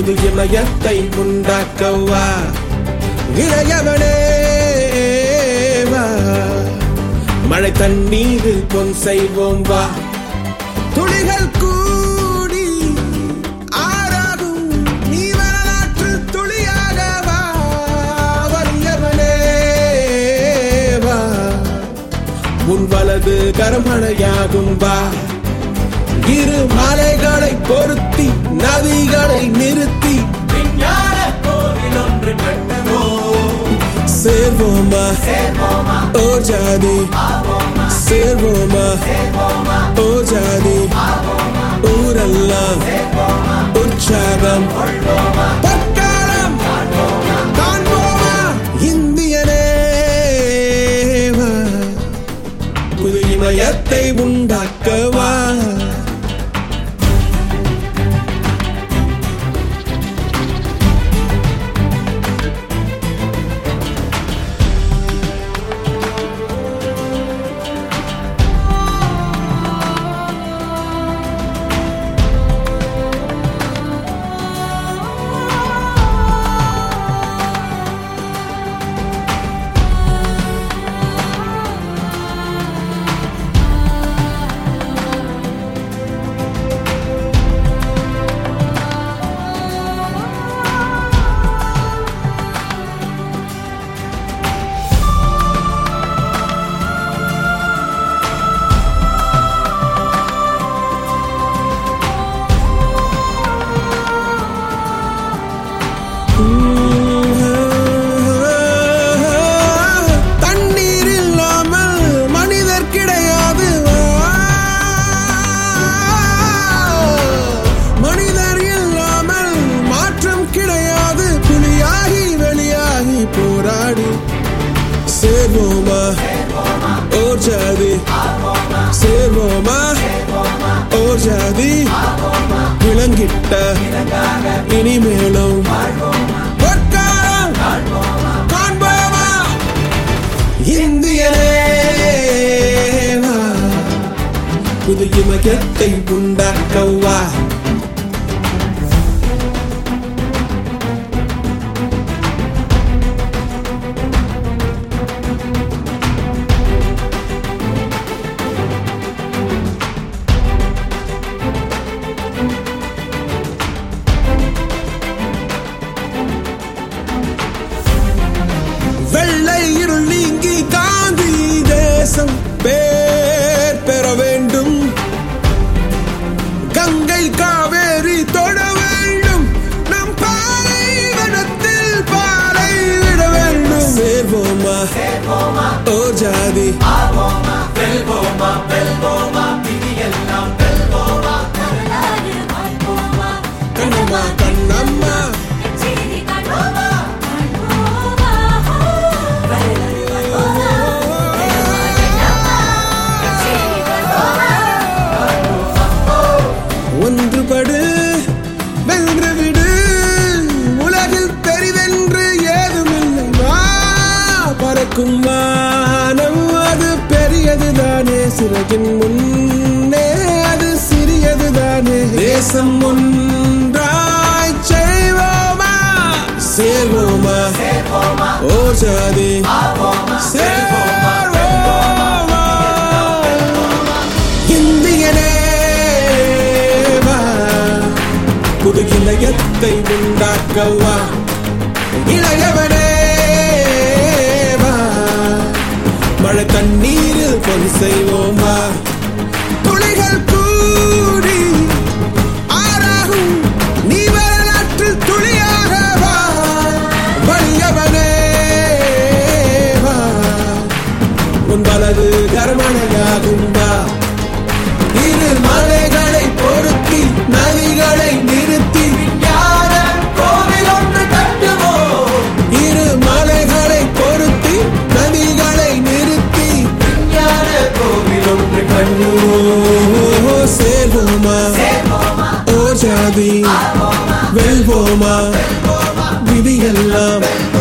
புது இமயத்தை உண்டாக்கவா இளையவனே வா மழை தண்ணீரில் பொன் செய்வோம் வா துளிகள் கூடி ஆறாகும் நீ வரலாற்று துளியாக வா வலியவனே வா உன் வலது கரமழையாகும் வா இரு மலைகளை பொருத்தி நதிகளை நிறுத்தி விஞ்ஞான கோவில் ஒன்று கட்டுவோம் சேர்வோமா ஓ ஜாதி சேர்வோமா ஓ ஜாதி ஊரெல்லாம் உற்சாகம் தற்காலம் காண்போமா இந்தியனே வா. புது இமயத்தை உண்டாக்கவா தண்ணீர் இல்லாமல் மனிதர் கிடையாது மனிதர் இல்லாமல் மாற்றம் கிடையாது புலியாகி வெளியாகி போராடி சேர்வோமா ஓர் ஜாதி சேர்வோமா ஓர் ஜாதி விளங்கிட்ட இனிமேலும் பொற்காலம் காண்போமா இந்தியனே வா. புது இமயத்தை உண்டாக்கவா வெள்ளை இருள் நீங்கி காந்தி தேசம் பேர் பெற வேண்டும் கங்கை காவேரி தொட வேண்டும் நம் பாலைவனத்தில் பாலை விட வேண்டும் சேர்வோமா ஓ ஜாதி வெல்வோமா வெல்வோமா விதியெல்லாம் வெல்வோமா வரலாறு வாழ்வோமா கண்ணம்மா கண்ணம்மா செய்தி காண்போமா காண்போமா வரலாறு வாழ்வோமா கண்ணம்மா செய்தி காண்போமா ஒன்றுபடு வென்று விடு உலகில் பெரிதென்று ஏதுமில்லை வா பறக்கும் வானம் அது பெரியதுதானே சிறகின் முன்னே அது சிறியதுதானே தேசம் ஒன்றாய் செய்வோமா சேர்வோமா ஓ ஜாதி சேர்வோமா இந்தியனே வா. புது இளையத்தை உண்டாக்கவா இளையவனே வா. மழை தண்ணீரில் பொன் செய்வோமா துளிகள் கூடி ஆறாகும் நீ வரலாற்றில் துளியாக வா வலியவனே வா உன் வலது கரமணையாகும் வா இரு மலைகளை பொருத்தி நதிகளை நிறுத்தி விஞ்ஞான கோவில் ஒன்று கட்டுவோம் இரு மலைகளை பொருத்தி நதிகளை நிறுத்தி விஞ்ஞான கோவில் ஒன்று ஓ, சேர்வோமா ஓ ஜாதி வெல்வோமா விதியெல்லாம்